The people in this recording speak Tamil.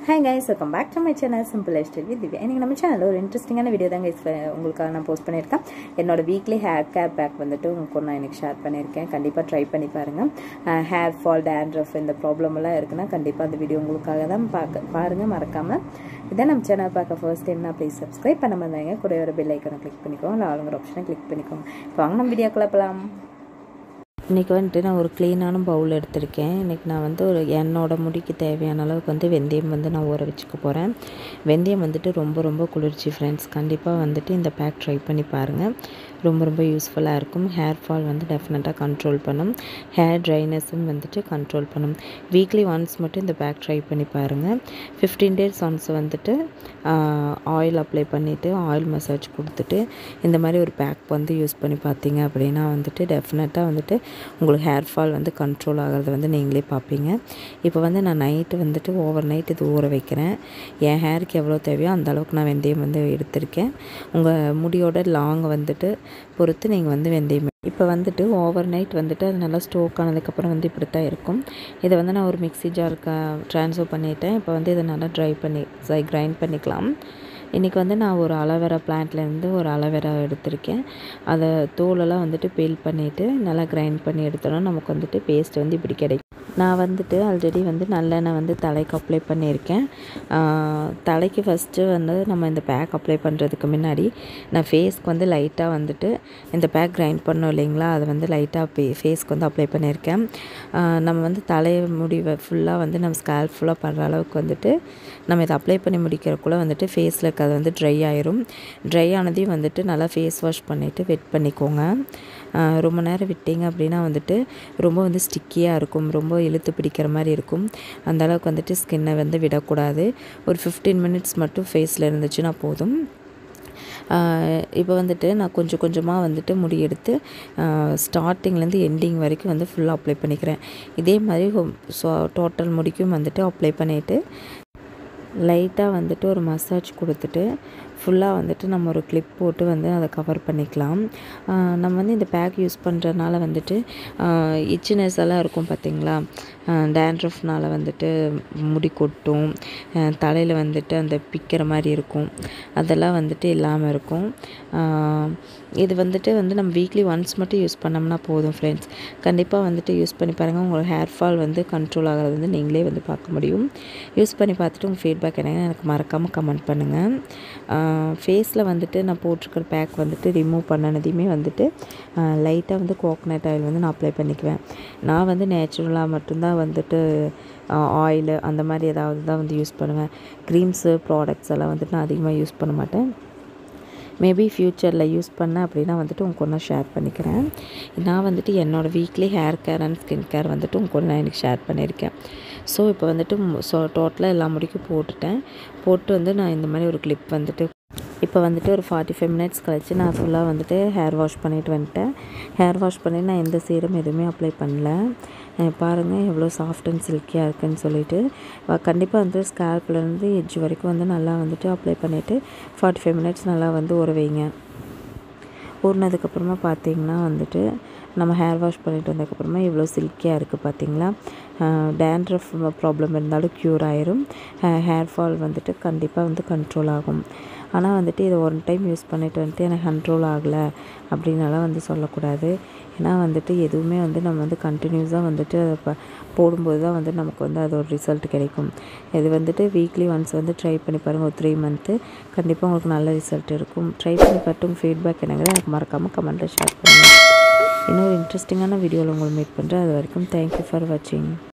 hi guys welcome back to my channel simple lifestyle with Divya இன்றைக்கி நம்ம சேனலில் ஒரு இன்ட்ரெஸ்டிங்கான வீடியோ தான் கைஸ் உங்களுக்காக நான் போஸ்ட் பண்ணியிருக்கேன் என்னோட வீக்லி ஹேர் கேர் பேக் வந்துட்டு உங்களுக்கு நான் எனக்கு ஷேர் பண்ணியிருக்கேன் கண்டிப்பாக ட்ரை பண்ணி பாருங்கள் ஹேர் ஃபால் டேண்ட்ரஃப் இந்த ப்ராப்ளம் எல்லாம் இருக்குன்னா கண்டிப்பாக அந்த வீடியோ உங்களுக்காக தான் பார்க்க பாருங்கள் மறக்காமல் இதான் நம்ம சேனல் பார்க்க ஃபர்ஸ்ட் டைம்னா ப்ளீஸ் சப்ஸ்கிரைப் பண்ண வந்தாங்க கூட ஒரு பெல் ஐக்கனை கிளிக் பண்ணிக்கோங்க இல்லை ஆளுங்கிற ஆப்ஷனை கிளிக் பண்ணிக்கோங்க இப்போ வாங்க நம்ம வீடியோக்குள்ள போகலாம் இன்றைக்கி வந்துட்டு நான் ஒரு க்ளீனான பவுல் எடுத்திருக்கேன் இன்றைக்கி நான் வந்து ஒரு என்னோட முடிக்கு தேவையான அளவுக்கு வந்து வெந்தயம் வந்து நான் ஊற வச்சுக்க போகிறேன் வெந்தயம் வந்துட்டு ரொம்ப ரொம்ப குளிர்ச்சி ஃப்ரெண்ட்ஸ் கண்டிப்பாக வந்துட்டு இந்த பேக் ட்ரை பண்ணி பாருங்கள் ரொம்ப ரொம்ப யூஸ்ஃபுல்லாக இருக்கும் ஹேர் ஃபால் வந்து டெஃபினட்டாக கண்ட்ரோல் பண்ணும் ஹேர் ட்ரைனஸும் வந்துட்டு கண்ட்ரோல் பண்ணும் வீக்லி ஒன்ஸ் மட்டும் இந்த பேக் ட்ரை பண்ணி பாருங்கள் ஃபிஃப்டீன் டேஸ் ஒன்ஸ் வந்துட்டு ஆயில் அப்ளை பண்ணிவிட்டு ஆயில் மசாஜ் கொடுத்துட்டு இந்த மாதிரி ஒரு பேக் வந்து யூஸ் பண்ணி பார்த்தீங்க அப்படின்னா வந்துட்டு டெஃபினட்டாக வந்துட்டு உங்களுக்கு ஹேர் ஃபால் வந்து கண்ட்ரோல் ஆகிறது வந்து நீங்களே பார்ப்பீங்க இப்போ வந்து நான் நைட்டு வந்துட்டு ஓவர் நைட் இது ஊற வைக்கிறேன் என் ஹேருக்கு எவ்வளோ தேவையோ அந்த அளவுக்கு நான் வெந்தயம் வந்து எடுத்திருக்கேன் உங்கள் முடியோட லாங் வந்துட்டு பொறுத்து நீங்கள் வந்து வெந்தயம் இப்போ வந்துட்டு ஓவர் நைட் வந்துட்டு அது நல்லா ஸ்டோக் ஆனதுக்கப்புறம் வந்து இப்படி தான் இருக்கும் இதை வந்து நான் ஒரு மிக்ஸி ஜாருக்கு ட்ரான்ஸ்ஃபர் பண்ணிட்டேன் இப்போ வந்து இதை நல்லா ட்ரை பண்ணி கிரைண்ட் பண்ணிக்கலாம் இன்றைக்கி வந்து நான் ஒரு அலோவேரா பிளான்ட்லேருந்து ஒரு அலோவேரா எடுத்திருக்கேன் அதை தோலெல்லாம் வந்துட்டு பீல் பண்ணிவிட்டு நல்லா கிரைண்ட் பண்ணி எடுத்தோன்னா நமக்கு வந்துட்டு பேஸ்ட் வந்து இப்படி கிடைக்கும் நான் வந்துட்டு ஆல்ரெடி வந்து நல்லெண்ணெய் வந்து தலைக்கு அப்ளை பண்ணியிருக்கேன் தலைக்கு ஃபஸ்ட்டு வந்து நம்ம இந்த பேக் அப்ளை பண்ணுறதுக்கு முன்னாடி நான் ஃபேஸ்க்கு வந்து லைட்டாக வந்துட்டு இந்த பேக் கிரைண்ட் பண்ணோம் இல்லைங்களா அதை வந்து லைட்டாக பே ஃபேஸ்க்கு வந்து அப்ளை பண்ணியிருக்கேன் நம்ம வந்து தலையை முடிவை ஃபுல்லாக வந்து நம்ம ஸ்கேல் ஃபுல்லாக படுற அளவுக்கு வந்துட்டு நம்ம இதை அப்ளை பண்ணி முடிக்கிறக்குள்ளே வந்துட்டு ஃபேஸில் இருக்கிறது வந்து ட்ரை ஆயிரும் ட்ரை ஆனதையும் வந்துட்டு நல்லா ஃபேஸ் வாஷ் பண்ணிவிட்டு வெட் பண்ணிக்கோங்க ரொம்ப நேரம் விட்டிங்க அப்படின்னா வந்துட்டு ரொம்ப வந்து ஸ்டிக்கியாக இருக்கும் ரொம்ப இழுத்து பிடிக்கிற மாதிரி இருக்கும் அந்த அளவுக்கு வந்துட்டு ஸ்கின்னை வந்து விடக்கூடாது ஒரு ஃபிஃப்டீன் மினிட்ஸ் மட்டும் ஃபேஸில் இருந்துச்சுன்னா போதும் இப்போ வந்துட்டு நான் கொஞ்சம் கொஞ்சமாக வந்துட்டு முடி எடுத்து ஸ்டார்டிங்லேருந்து எண்டிங் வரைக்கும் வந்து ஃபுல்லாக அப்ளை பண்ணிக்கிறேன் இதே மாதிரி ஸோ டோட்டல் முடிக்கும் வந்துட்டு அப்ளை பண்ணிவிட்டு லைட்டாக வந்துட்டு ஒரு மசாஜ் கொடுத்துட்டு ஃபுல்லாக வந்துட்டு நம்ம ஒரு கிளிப் போட்டு வந்து அதை கவர் பண்ணிக்கலாம் நம்ம வந்து இந்த பேக் யூஸ் பண்ணுறதுனால வந்துட்டு இச்சினஸ் எல்லாம் இருக்கும் பார்த்திங்களா டேண்ட்ரஃப்னால் வந்துட்டு முடி கொட்டும் தலையில் வந்துட்டு அந்த பிக்கிற மாதிரி இருக்கும் அதெல்லாம் வந்துட்டு இல்லாமல் இருக்கும் இது வந்துட்டு வந்து நம்ம வீக்லி ஒன்ஸ் மட்டும் யூஸ் பண்ணோம்னா போதும் ஃப்ரெண்ட்ஸ் கண்டிப்பாக வந்துட்டு யூஸ் பண்ணி பாருங்கள் உங்களோட ஹேர் ஃபால் வந்து கண்ட்ரோல் ஆகிறது வந்து நீங்களே வந்து பார்க்க முடியும் யூஸ் பண்ணி பார்த்துட்டு உங்கள் ஃபீட்பேக் என்னங்க எனக்கு மறக்காமல் கமெண்ட் பண்ணுங்கள் ஃபேஸில் வந்துட்டு நான் போட்டிருக்கிற பேக் வந்துட்டு ரிமூவ் பண்ணினதையுமே வந்துட்டு லைட்டாக வந்து கோகனட் ஆயில் வந்து நான் அப்ளை பண்ணிக்குவேன் நான் வந்து நேச்சுரலாக மட்டும்தான் வந்துட்டு ஆயிலு அந்த மாதிரி ஏதாவது தான் வந்து யூஸ் பண்ணுவேன் க்ரீம்ஸு ப்ராடக்ட்ஸ் எல்லாம் வந்துட்டு நான் அதிகமாக யூஸ் பண்ண மாட்டேன் மேபி ஃப்யூச்சரில் யூஸ் பண்ணேன் அப்படின்னா வந்துட்டு உங்க கூட நான் ஷேர் பண்ணிக்கிறேன் நான் வந்துட்டு என்னோடய weekly hair care and skin care வந்துட்டு உங்க கூட நான் எனக்கு ஷேர் பண்ணியிருக்கேன் ஸோ இப்போ வந்துட்டு ஸோ டோட்டலாக எல்லா முடிக்கும் போட்டுட்டேன் போட்டு வந்து நான் இந்த மாதிரி ஒரு கிளிப் வந்துட்டு இப்போ வந்துட்டு ஒரு ஃபார்ட்டி ஃபைவ் மினிட்ஸ் கழிச்சு நான் ஃபுல்லாக வந்துட்டு ஹேர் வாஷ் பண்ணிவிட்டு வந்துட்டேன் ஹேர் வாஷ் பண்ணி நான் எந்த சீரம் எதுவுமே அப்ளை பண்ணல பாருங்கள் எவ்வளோ சாஃப்ட் அண்ட் சில்கியாக இருக்குன்னு சொல்லிட்டு கண்டிப்பாக வந்து ஸ்கேல்ப்லேருந்து எட்ஜ் வரைக்கும் வந்து நல்லா வந்துட்டு அப்ளை பண்ணிவிட்டு ஃபார்ட்டி ஃபைவ் மினிட்ஸ் நல்லா வந்து ஊற வைங்க ஊறினதுக்கப்புறமா பார்த்தீங்கன்னா வந்துட்டு நம்ம ஹேர் வாஷ் பண்ணிட்டு வந்ததுக்கப்புறமா இவ்வளோ சில்கியாக இருக்குது பார்த்தீங்களா டேண்ட்ரஃப் ப்ராப்ளம் இருந்தாலும் க்யூர் ஆயிரும் ஹேர் ஃபால் வந்துட்டு கண்டிப்பாக வந்து கண்ட்ரோல் ஆகும் ஆனால் வந்துட்டு இதை ஒன் டைம் யூஸ் பண்ணிட்டு வந்துட்டு எனக்கு கண்ட்ரோல் ஆகலை அப்படின்னாலாம் வந்து சொல்லக்கூடாது ஏன்னா வந்துட்டு எதுவுமே வந்து நம்ம வந்து கண்டினியூஸாக வந்துட்டு அதை ப போடும்போது தான் வந்து நமக்கு வந்து அது ஒரு ரிசல்ட் கிடைக்கும் இது வந்துட்டு வீக்லி ஒன்ஸ் வந்து ட்ரை பண்ணி பாருங்கள் ஒரு த்ரீ மந்த்து கண்டிப்பாக உங்களுக்கு நல்ல ரிசல்ட் இருக்கும் ட்ரை பண்ணி பார்த்து உங்கள் ஃபீட்பேக் என்னங்கிறது எனக்கு மறக்காமல் கமெண்ட்டில் ஷேர் பண்ணுங்கள் இன்னொரு இன்ட்ரெஸ்டிங்கான வீடியோவில் உங்களை மீட் பண்ணுறேன் அது வரைக்கும் தேங்க்யூ ஃபார் வாட்சிங்